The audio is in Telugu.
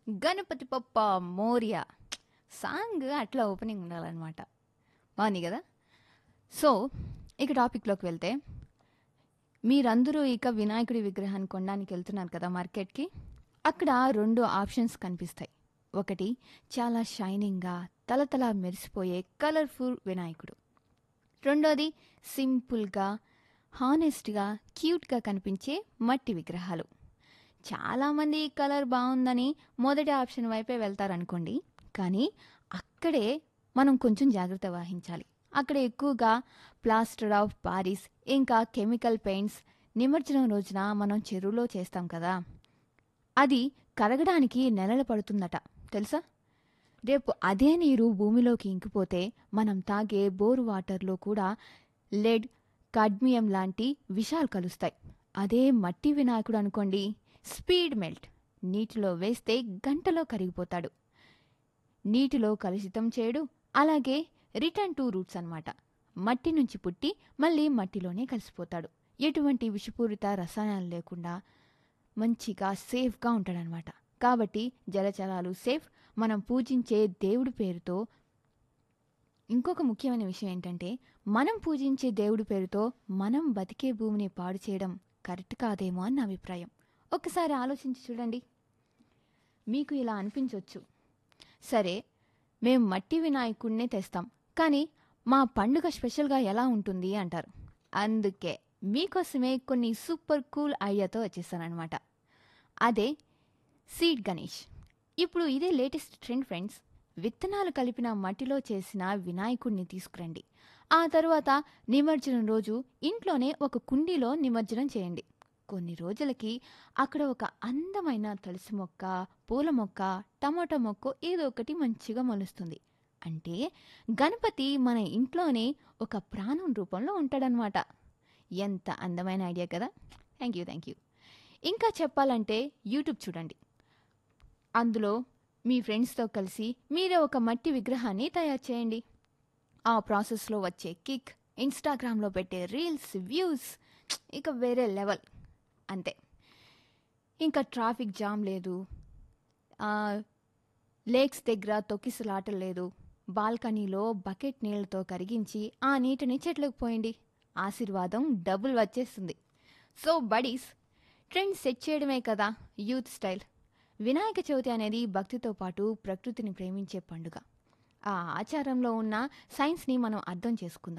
గణపతి పప్ప మోరియా సాంగ్ అట్లా ఓపెనింగ్ ఉండాలన్నమాట బాగుంది కదా సో ఇక టాపిక్లోకి వెళ్తే మీరందరూ ఇక వినాయకుడి విగ్రహాన్ని కొనడానికి వెళ్తున్నారు కదా మార్కెట్కి అక్కడ రెండు ఆప్షన్స్ కనిపిస్తాయి ఒకటి చాలా షైనింగ్గా తలతల మెరిసిపోయే కలర్ఫుల్ వినాయకుడు రెండోది సింపుల్గా హానెస్ట్గా క్యూట్గా కనిపించే మట్టి విగ్రహాలు చాలామంది ఈ కలర్ బాగుందని మొదటి ఆప్షన్ వైపే వెళ్తారనుకోండి కానీ అక్కడే మనం కొంచెం జాగ్రత్త వహించాలి అక్కడ ఎక్కువగా ప్లాస్టర్ ఆఫ్ పారిస్ ఇంకా కెమికల్ పెయింట్స్ నిమజ్జనం రోజున మనం చెరువులో చేస్తాం కదా అది కరగడానికి నెలలు పడుతుందట తెలుసా రేపు అదే నీరు భూమిలోకి ఇంకిపోతే మనం తాగే బోరు వాటర్లో కూడా లెడ్ కడ్మియం లాంటి విషాలు కలుస్తాయి అదే మట్టి వినాయకుడు అనుకోండి స్పీడ్ మెల్ట్ నీటిలో వేస్తే గంటలో కరిగిపోతాడు నీటిలో కలుషితం చేయడు అలాగే రిటర్న్ టు రూట్స్ అన్నమాట మట్టి నుంచి పుట్టి మళ్ళీ మట్టిలోనే కలిసిపోతాడు ఎటువంటి విషపూరిత రసాయనాలు లేకుండా మంచిగా సేఫ్గా ఉంటాడనమాట కాబట్టి జలచరాలు సేఫ్ మనం పూజించే దేవుడి పేరుతో ఇంకొక ముఖ్యమైన విషయం ఏంటంటే మనం పూజించే దేవుడి పేరుతో మనం బతికే భూమిని పాడు చేయడం కరెక్ట్ కాదేమో అని నా అభిప్రాయం ఒక్కసారి ఆలోచించి చూడండి మీకు ఇలా అనిపించవచ్చు సరే మేము మట్టి వినాయకుడినే తెస్తాం కానీ మా పండుగ స్పెషల్గా ఎలా ఉంటుంది అంటారు అందుకే మీకోసమే కొన్ని సూపర్ కూల్ ఐడియాతో వచ్చేసానమాట అదే సీడ్ గణేష్ ఇప్పుడు ఇదే లేటెస్ట్ ట్రెండ్ ఫ్రెండ్స్ విత్తనాలు కలిపిన మట్టిలో చేసిన వినాయకుడిని తీసుకురండి ఆ తర్వాత నిమజ్జనం రోజు ఇంట్లోనే ఒక కుండీలో నిమజ్జనం చేయండి కొన్ని రోజులకి అక్కడ ఒక అందమైన తులసి మొక్క పూల మొక్క టమాటా మొక్క ఏదో ఒకటి మంచిగా మొలుస్తుంది అంటే గణపతి మన ఇంట్లోనే ఒక ప్రాణం రూపంలో ఉంటాడనమాట ఎంత అందమైన ఐడియా కదా థ్యాంక్ యూ థ్యాంక్ యూ ఇంకా చెప్పాలంటే యూట్యూబ్ చూడండి అందులో మీ ఫ్రెండ్స్తో కలిసి మీరే ఒక మట్టి విగ్రహాన్ని తయారు చేయండి ఆ ప్రాసెస్లో వచ్చే కిక్ ఇన్స్టాగ్రామ్లో పెట్టే రీల్స్ వ్యూస్ ఇక వేరే లెవెల్ అంతే ఇంకా ట్రాఫిక్ జామ్ లేదు లేక్స్ దగ్గర తొక్కిసలాట లేదు బాల్కనీలో బకెట్ నీళ్ళతో కరిగించి ఆ నీటిని చెట్లకు పోయండి ఆశీర్వాదం డబుల్ వచ్చేస్తుంది సో బడీస్ ట్రెండ్ సెట్ చేయడమే కదా యూత్ స్టైల్ వినాయక చవితి అనేది భక్తితో పాటు ప్రకృతిని ప్రేమించే పండుగ ఆ ఆచారంలో ఉన్న సైన్స్ని మనం అర్థం చేసుకుందాం